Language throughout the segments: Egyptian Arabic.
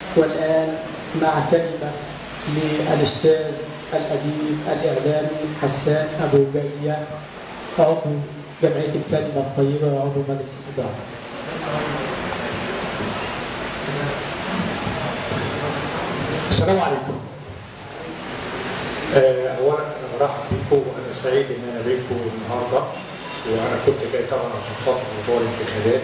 والآن مع كلمة للأستاذ الأديب الإعلامي حسان أبو جازية عضو جمعية الكلمة الطيبة وعضو مجلس الإدارة. السلام عليكم. آه، اولا انا برحب بيكم وانا سعيد ان انا بينكم النهارده وانا كنت جاي طبعا عشان خاطر موضوع الانتخابات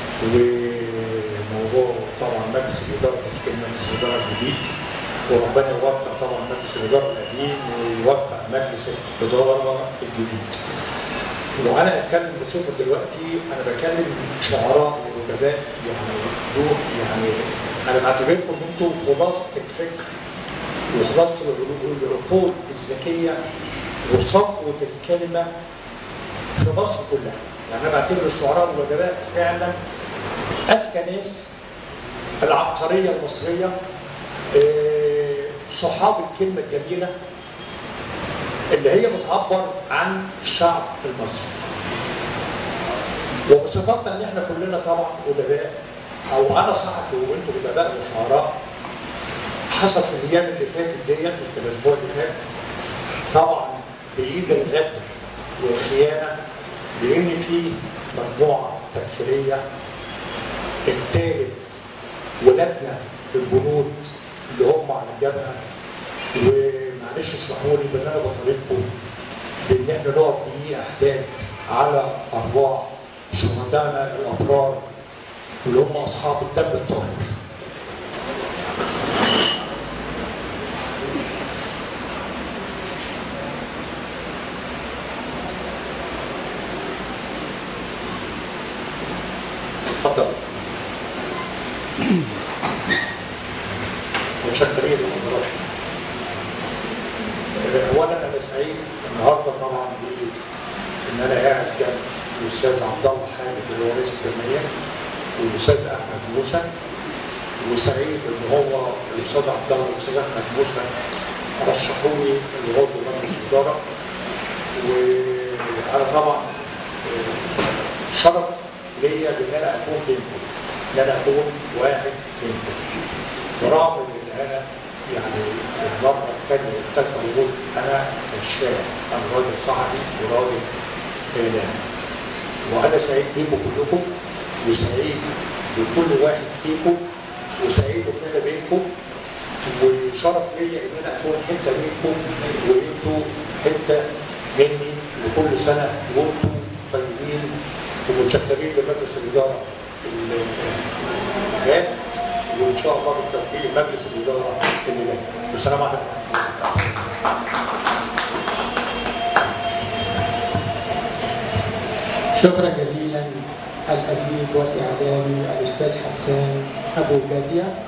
وموضوع طبعا مجلس الاداره تشكيل مجلس الاداره الجديد وربنا يوفق طبعا مجلس الاداره القديم ويوفق مجلس الاداره الجديد. وانا اتكلم بصفه دلوقتي انا بكلم شعراء وادباء يعني دول يعني انا بعتبركم ان انتم خلاصه الفكر وخلاصه العقول الذكيه وصفوه الكلمه في مصر كلها يعني انا بعتبر الشعراء والادباء فعلا اذكى ناس العبقريه المصريه آه، صحاب الكلمه الجميله اللي هي بتعبر عن الشعب المصري وبصفتنا ان احنا كلنا طبعا ادباء او انا صحفي وانتم ادباء وشعراء حصل في الايام اللي فاتت ديت يمكن الاسبوع اللي فات طبعا بايد الغدر والخيانه لان في مجموعه تكفيريه اغتالت ولادنا الجنود اللي هم على الجبهه ومعلش اسمحوا لي بان انا بطالبكم بان احنا نقف دقيقه احداد على ارواح شهدائنا الابرار اللي هم اصحاب الدم الطاهر. اتفضل. متشكرين لحضراتكم. اولا انا سعيد النهارده طبعا ان انا قاعد جنب الاستاذ عبد الله حامد اللي هو رئيس الجمعيه والاستاذ احمد موسى وسعيد ان هو الاستاذ عبد الله والاستاذ احمد موسى رشحوني لعضو مجلس الاداره وانا طبعا شرف ليا ان انا اكون بينكم ان انا اكون واحد منكم برغم ان انا يعني المره الثانيه والثالثه بقول انا مشاء انا راجل صحفي وراجل اعلامي وانا سعيد بيكم كلكم وسعيد بكل واحد فيكم وسعيد ان انا بينكم وشرف ليا ان انا اكون حته منكم وانتوا حته مني وكل سنه وانتم طيبين ومتشكرين لمجلس الاداره اللي فات وان شاء الله بالتوفيق مجلس الاداره اللي جاي والسلام عليكم ورحمه الله شكرا جزيلا الأديب والإعلامي الأستاذ حسان أبو جازية